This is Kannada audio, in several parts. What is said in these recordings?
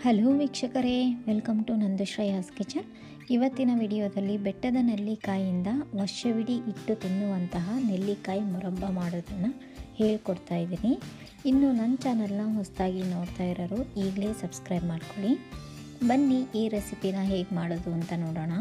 ಹಲೋ ವೀಕ್ಷಕರೇ ವೆಲ್ಕಮ್ ಟು ನಂದುಶ್ರೇಯಾಸ್ ಕಿಚನ್ ಇವತ್ತಿನ ವಿಡಿಯೋದಲ್ಲಿ ಬೆಟ್ಟದ ನೆಲ್ಲಿಕಾಯಿಯಿಂದ ವರ್ಷವಿಡೀ ಇಟ್ಟು ತಿನ್ನುವಂತಹ ನೆಲ್ಲಿಕಾಯಿ ಮುರಬ್ಬ ಮಾಡೋದನ್ನು ಹೇಳ್ಕೊಡ್ತಾ ಇದ್ದೀನಿ ಇನ್ನು ನನ್ನ ಚಾನಲ್ನ ಹೊಸದಾಗಿ ನೋಡ್ತಾ ಇರೋರು ಈಗಲೇ ಸಬ್ಸ್ಕ್ರೈಬ್ ಮಾಡ್ಕೊಳ್ಳಿ ಬನ್ನಿ ಈ ರೆಸಿಪಿನ ಹೇಗೆ ಮಾಡೋದು ಅಂತ ನೋಡೋಣ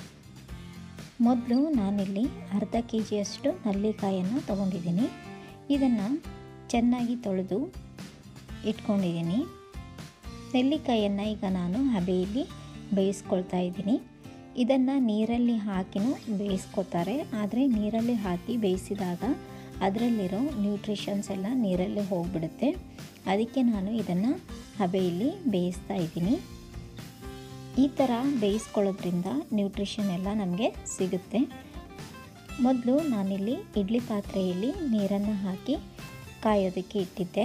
ಮೊದಲು ನಾನಿಲ್ಲಿ ಅರ್ಧ ಕೆ ಜಿಯಷ್ಟು ನೆಲ್ಲಿಕಾಯನ್ನು ತೊಗೊಂಡಿದ್ದೀನಿ ಇದನ್ನು ಚೆನ್ನಾಗಿ ತೊಳೆದು ಇಟ್ಕೊಂಡಿದ್ದೀನಿ ನೆಲ್ಲಿಕಾಯನ್ನು ಈಗ ನಾನು ಹಬೆಯಲ್ಲಿ ಬೇಯಿಸ್ಕೊಳ್ತಾ ಇದ್ದೀನಿ ಇದನ್ನು ನೀರಲ್ಲಿ ಹಾಕಿನೂ ಬೇಯಿಸ್ಕೊತಾರೆ ಆದರೆ ನೀರಲ್ಲಿ ಹಾಕಿ ಬೇಯಿಸಿದಾಗ ಅದರಲ್ಲಿರೋ ನ್ಯೂಟ್ರಿಷನ್ಸ್ ಎಲ್ಲ ನೀರಲ್ಲಿ ಹೋಗಿಬಿಡುತ್ತೆ ಅದಕ್ಕೆ ನಾನು ಇದನ್ನು ಹಬೆಯಲ್ಲಿ ಬೇಯಿಸ್ತಾ ಇದ್ದೀನಿ ಈ ಥರ ಬೇಯಿಸ್ಕೊಳ್ಳೋದ್ರಿಂದ ನ್ಯೂಟ್ರಿಷನ್ ಎಲ್ಲ ನಮಗೆ ಸಿಗುತ್ತೆ ಮೊದಲು ನಾನಿಲ್ಲಿ ಇಡ್ಲಿ ಪಾತ್ರೆಯಲ್ಲಿ ನೀರನ್ನು ಹಾಕಿ ಕಾಯೋದಕ್ಕೆ ಇಟ್ಟಿದ್ದೆ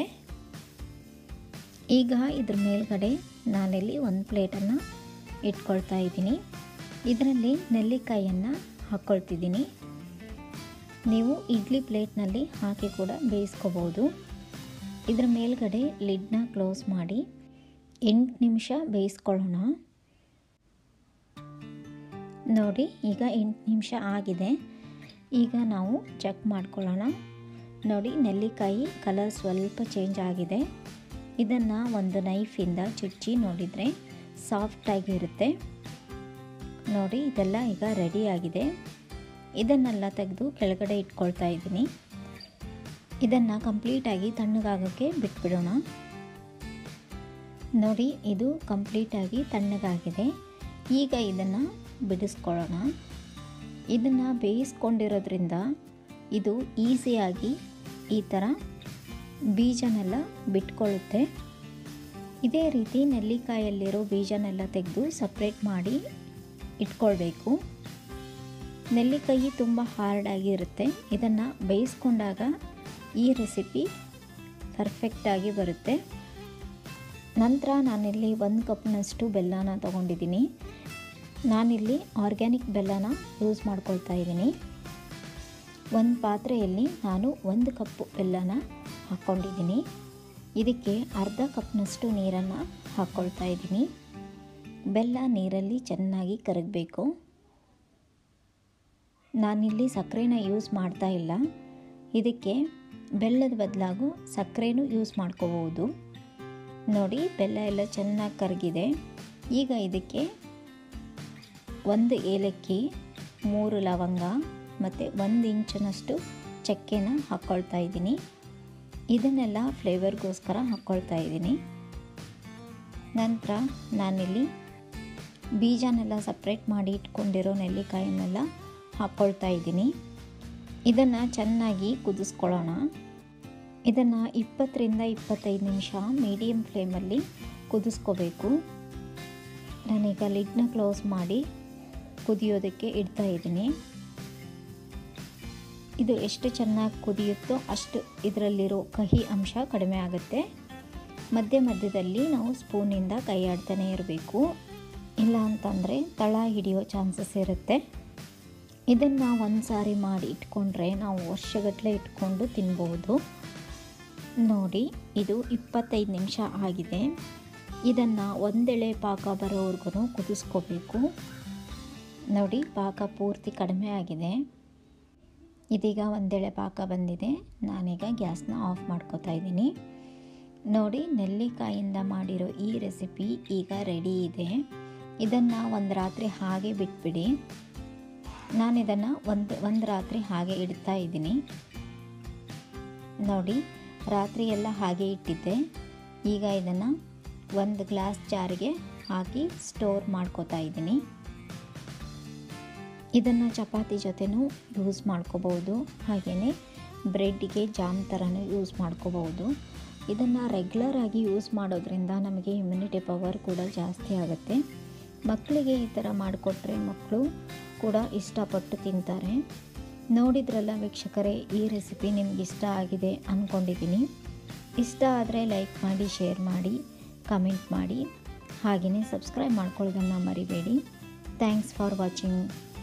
ಈಗ ಇದ್ರ ಮೇಲ್ಗಡೆ ನಾನಿಲ್ಲಿ ಒಂದು ಪ್ಲೇಟನ್ನು ಇಟ್ಕೊಳ್ತಾ ಇದ್ದೀನಿ ಇದರಲ್ಲಿ ನೆಲ್ಲಿಕಾಯಿಯನ್ನು ಹಾಕ್ಕೊಳ್ತಿದ್ದೀನಿ ನೀವು ಇಡ್ಲಿ ಪ್ಲೇಟ್ನಲ್ಲಿ ಹಾಕಿ ಕೂಡ ಬೇಯಿಸ್ಕೋಬೋದು ಇದ್ರ ಮೇಲ್ಗಡೆ ಲಿಡ್ನ ಕ್ಲೋಸ್ ಮಾಡಿ ಎಂಟು ನಿಮಿಷ ಬೇಯಿಸ್ಕೊಳ್ಳೋಣ ನೋಡಿ ಈಗ ಎಂಟು ನಿಮಿಷ ಆಗಿದೆ ಈಗ ನಾವು ಚೆಕ್ ಮಾಡ್ಕೊಳ್ಳೋಣ ನೋಡಿ ನೆಲ್ಲಿಕಾಯಿ ಕಲರ್ ಸ್ವಲ್ಪ ಚೇಂಜ್ ಆಗಿದೆ ಇದನ್ನು ಒಂದು ನೈಫಿಂದ ಚುಚ್ಚಿ ನೋಡಿದರೆ ಸಾಫ್ಟಾಗಿರುತ್ತೆ ನೋಡಿ ಇದೆಲ್ಲ ಈಗ ರೆಡಿ ಆಗಿದೆ ಇದನ್ನೆಲ್ಲ ತೆಗೆದು ಕೆಳಗಡೆ ಇಟ್ಕೊಳ್ತಾ ಇದ್ದೀನಿ ಇದನ್ನು ಕಂಪ್ಲೀಟಾಗಿ ತಣ್ಣಗಾಗೋಕ್ಕೆ ಬಿಟ್ಬಿಡೋಣ ನೋಡಿ ಇದು ಕಂಪ್ಲೀಟಾಗಿ ತಣ್ಣಗಾಗಿದೆ ಈಗ ಇದನ್ನು ಬಿಡಿಸ್ಕೊಳ್ಳೋಣ ಇದನ್ನು ಬೇಯಿಸ್ಕೊಂಡಿರೋದ್ರಿಂದ ಇದು ಈಸಿಯಾಗಿ ಈ ಥರ ಬೀಜನೆಲ್ಲ ಬಿಟ್ಕೊಳ್ಳುತ್ತೆ ಇದೇ ರೀತಿ ನೆಲ್ಲಿಕಾಯಲ್ಲಿರೋ ಬೀಜನೆಲ್ಲ ತೆಗೆದು ಸಪ್ರೇಟ್ ಮಾಡಿ ಇಟ್ಕೊಳ್ಬೇಕು ನೆಲ್ಲಿಕಾಯಿ ತುಂಬ ಹಾರ್ಡಾಗಿರುತ್ತೆ ಇದನ್ನು ಬೇಯಿಸ್ಕೊಂಡಾಗ ಈ ರೆಸಿಪಿ ಪರ್ಫೆಕ್ಟಾಗಿ ಬರುತ್ತೆ ನಂತರ ನಾನಿಲ್ಲಿ ಒಂದು ಕಪ್ನಷ್ಟು ಬೆಲ್ಲನ ತೊಗೊಂಡಿದ್ದೀನಿ ನಾನಿಲ್ಲಿ ಆರ್ಗ್ಯಾನಿಕ್ ಬೆಲ್ಲನ ಯೂಸ್ ಮಾಡ್ಕೊಳ್ತಾ ಇದ್ದೀನಿ ಒಂದು ಪಾತ್ರೆಯಲ್ಲಿ ನಾನು ಒಂದು ಕಪ್ಪು ಬೆಲ್ಲನ ಹಾಕ್ಕೊಂಡಿದ್ದೀನಿ ಇದಕ್ಕೆ ಅರ್ಧ ಕಪ್ನಷ್ಟು ನೀರನ್ನು ಹಾಕ್ಕೊಳ್ತಾ ಇದ್ದೀನಿ ಬೆಲ್ಲ ನೀರಲ್ಲಿ ಚೆನ್ನಾಗಿ ಕರಗಬೇಕು ನಾನಿಲ್ಲಿ ಸಕ್ಕರೆನ ಯೂಸ್ ಮಾಡ್ತಾ ಇಲ್ಲ ಇದಕ್ಕೆ ಬೆಲ್ಲದ ಬದಲಾಗೂ ಸಕ್ಕರೆನೂ ಯೂಸ್ ಮಾಡ್ಕೋಬೋದು ನೋಡಿ ಬೆಲ್ಲ ಎಲ್ಲ ಚೆನ್ನಾಗಿ ಕರಗಿದೆ ಈಗ ಇದಕ್ಕೆ ಒಂದು ಏಲಕ್ಕಿ ಮೂರು ಲವಂಗ ಮತ್ತು ಒಂದು ಇಂಚಿನಷ್ಟು ಚಕ್ಕೆನ ಹಾಕ್ಕೊಳ್ತಾ ಇದ್ದೀನಿ ಇದನ್ನೆಲ್ಲ ಫ್ಲೇವರ್ಗೋಸ್ಕರ ಹಾಕ್ಕೊಳ್ತಾ ಇದ್ದೀನಿ ನಂತರ ನಾನಿಲ್ಲಿ ಬೀಜನೆಲ್ಲ ಸಪ್ರೇಟ್ ಮಾಡಿ ಇಟ್ಕೊಂಡಿರೋ ನೆಲ್ಲಿಕಾಯಿನೆಲ್ಲ ಹಾಕ್ಕೊಳ್ತಾ ಇದ್ದೀನಿ ಇದನ್ನು ಚೆನ್ನಾಗಿ ಕುದಿಸ್ಕೊಳ್ಳೋಣ ಇದನ್ನು ಇಪ್ಪತ್ತರಿಂದ ಇಪ್ಪತ್ತೈದು ನಿಮಿಷ ಮೀಡಿಯಮ್ ಫ್ಲೇಮಲ್ಲಿ ಕುದಿಸ್ಕೋಬೇಕು ನಾನೀಗ ಲಿಡ್ನ ಕ್ಲೋಸ್ ಮಾಡಿ ಕುದಿಯೋದಕ್ಕೆ ಇಡ್ತಾ ಇದ್ದೀನಿ ಇದು ಎಷ್ಟು ಚೆನ್ನಾಗಿ ಕುದಿಯುತ್ತೋ ಅಷ್ಟು ಇದರಲ್ಲಿರೋ ಕಹಿ ಅಂಶ ಕಡಿಮೆ ಆಗುತ್ತೆ ಮಧ್ಯ ಮಧ್ಯದಲ್ಲಿ ನಾವು ಸ್ಪೂನಿಂದ ಕೈ ಆಡ್ತಾನೆ ಇರಬೇಕು ಇಲ್ಲ ಅಂತಂದರೆ ತಳ ಹಿಡಿಯೋ ಚಾನ್ಸಸ್ ಇರುತ್ತೆ ಇದನ್ನು ಒಂದು ಸಾರಿ ಮಾಡಿ ಇಟ್ಕೊಂಡ್ರೆ ನಾವು ವರ್ಷಗಟ್ಟಲೆ ಇಟ್ಕೊಂಡು ತಿನ್ಬೋದು ನೋಡಿ ಇದು ಇಪ್ಪತ್ತೈದು ನಿಮಿಷ ಆಗಿದೆ ಇದನ್ನು ಒಂದೆಳೆ ಪಾಕ ಬರೋವರೆಗೂ ಕುದಿಸ್ಕೋಬೇಕು ನೋಡಿ ಪಾಕ ಪೂರ್ತಿ ಕಡಿಮೆ ಆಗಿದೆ ಇದೀಗ ಒಂದೆಳೆ ಪಾಕ ಬಂದಿದೆ ನಾನೀಗ ಗ್ಯಾಸ್ನ ಆಫ್ ಮಾಡ್ಕೋತಾ ಇದ್ದೀನಿ ನೋಡಿ ನೆಲ್ಲಿಕಾಯಿಂದ ಮಾಡಿರೋ ಈ ರೆಸಿಪಿ ಈಗ ರೆಡಿ ಇದೆ ಇದನ್ನು ಒಂದು ರಾತ್ರಿ ಹಾಗೆ ಬಿಟ್ಬಿಡಿ ನಾನು ಇದನ್ನು ಒಂದು ಒಂದು ರಾತ್ರಿ ಹಾಗೆ ಇಡ್ತಾ ಇದ್ದೀನಿ ನೋಡಿ ರಾತ್ರಿ ಎಲ್ಲ ಹಾಗೆ ಇಟ್ಟಿದ್ದೆ ಈಗ ಇದನ್ನು ಒಂದು ಗ್ಲಾಸ್ ಜಾರಿಗೆ ಹಾಕಿ ಸ್ಟೋರ್ ಮಾಡ್ಕೋತಾ ಇದ್ದೀನಿ ಇದನ್ನು ಚಪಾತಿ ಜೊತೆನೂ ಯೂಸ್ ಮಾಡ್ಕೋಬೋದು ಹಾಗೆಯೇ ಬ್ರೆಡ್ಗೆ ಜಾಮ್ ಥರನೂ ಯೂಸ್ ಮಾಡ್ಕೋಬೋದು ಇದನ್ನು ರೆಗ್ಯುಲರಾಗಿ ಯೂಸ್ ಮಾಡೋದ್ರಿಂದ ನಮಗೆ ಇಮ್ಯುನಿಟಿ ಪವರ್ ಕೂಡ ಜಾಸ್ತಿ ಆಗುತ್ತೆ ಮಕ್ಕಳಿಗೆ ಈ ಥರ ಮಾಡಿಕೊಟ್ರೆ ಮಕ್ಕಳು ಕೂಡ ಇಷ್ಟಪಟ್ಟು ತಿಂತಾರೆ ನೋಡಿದ್ರಲ್ಲ ವೀಕ್ಷಕರೇ ಈ ರೆಸಿಪಿ ನಿಮ್ಗೆ ಇಷ್ಟ ಆಗಿದೆ ಅಂದ್ಕೊಂಡಿದ್ದೀನಿ ಇಷ್ಟ ಆದರೆ ಲೈಕ್ ಮಾಡಿ ಶೇರ್ ಮಾಡಿ ಕಮೆಂಟ್ ಮಾಡಿ ಹಾಗೆಯೇ ಸಬ್ಸ್ಕ್ರೈಬ್ ಮಾಡ್ಕೊಳ್ಳೋದನ್ನು ಮರಿಬೇಡಿ ಥ್ಯಾಂಕ್ಸ್ ಫಾರ್ ವಾಚಿಂಗ್